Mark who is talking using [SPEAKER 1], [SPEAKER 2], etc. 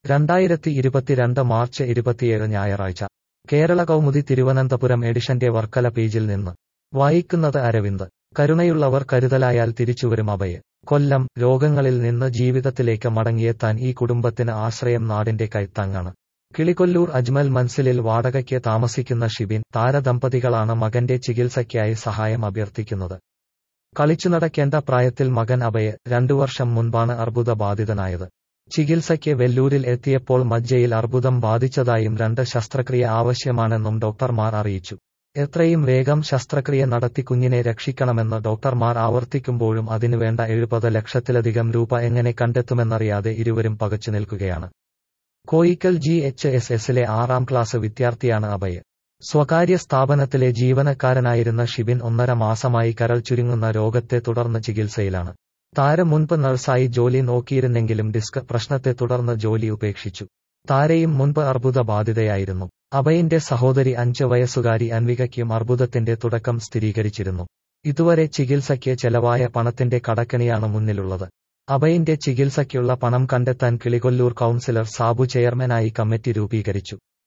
[SPEAKER 1] രണ്ടായിരത്തി ഇരുപത്തിരണ്ട് മാർച്ച് ഇരുപത്തിയേഴ് ഞായറാഴ്ച കേരള കൗമുദി തിരുവനന്തപുരം എഡിഷന്റെ വർക്കല പേജിൽ നിന്ന് വായിക്കുന്നത് അരവിന്ദ് കരുണയുള്ളവർ കരുതലായാൽ തിരിച്ചുവരും അഭയ് കൊല്ലം രോഗങ്ങളിൽ നിന്ന് ജീവിതത്തിലേക്ക് മടങ്ങിയെത്താൻ ഈ കുടുംബത്തിന് ആശ്രയം നാടിന്റെ കൈത്താങ്ങാണ് കിളികൊല്ലൂർ അജ്മൽ മൻസിലിൽ വാടകയ്ക്ക് താമസിക്കുന്ന ഷിബിൻ താരദമ്പതികളാണ് മകന്റെ ചികിത്സയ്ക്കായി സഹായം അഭ്യർത്ഥിക്കുന്നത് കളിച്ചു നടക്കേണ്ട പ്രായത്തിൽ മകൻ അഭയ് രണ്ടു വർഷം മുൻപാണ് അർബുദ ബാധിതനായത് ചികിത്സയ്ക്ക് വെല്ലൂരിൽ എത്തിയപ്പോൾ മജ്ജയിൽ അർബുദം ബാധിച്ചതായും രണ്ട് ശസ്ത്രക്രിയ ആവശ്യമാണെന്നും ഡോക്ടർമാർ അറിയിച്ചു എത്രയും വേഗം ശസ്ത്രക്രിയ നടത്തി കുഞ്ഞിനെ രക്ഷിക്കണമെന്ന് ഡോക്ടർമാർ ആവർത്തിക്കുമ്പോഴും അതിനുവേണ്ട എഴുപത് ലക്ഷത്തിലധികം രൂപ എങ്ങനെ കണ്ടെത്തുമെന്നറിയാതെ ഇരുവരും പകച്ചു നിൽക്കുകയാണ് കോയിക്കൽ ജി എച്ച് എസ് എസിലെ ആറാം ക്ലാസ് വിദ്യാർത്ഥിയാണ് അഭയ് സ്വകാര്യ സ്ഥാപനത്തിലെ ജീവനക്കാരനായിരുന്ന ഷിബിൻ ഒന്നര മാസമായി കരൾ ചുരുങ്ങുന്ന രോഗത്തെ തുടർന്ന് ചികിത്സയിലാണ് താരം മുൻപ് നഴ്സായി ജോലി നോക്കിയിരുന്നെങ്കിലും ഡിസ്ക് പ്രശ്നത്തെ തുടർന്ന് ജോലി ഉപേക്ഷിച്ചു താരയും മുൻപ് അർബുദ ബാധിതയായിരുന്നു അഭയിന്റെ സഹോദരി അഞ്ച് വയസ്സുകാരി അൻവികയ്ക്കും അർബുദത്തിന്റെ തുടക്കം സ്ഥിരീകരിച്ചിരുന്നു ഇതുവരെ ചികിത്സയ്ക്ക് ചെലവായ പണത്തിന്റെ കടക്കണിയാണ് മുന്നിലുള്ളത് അഭയിന്റെ ചികിത്സയ്ക്കുള്ള പണം കണ്ടെത്താൻ കിളികൊല്ലൂർ കൌൺസിലർ സാബു ചെയർമാനായി കമ്മിറ്റി രൂപീകരിച്ചു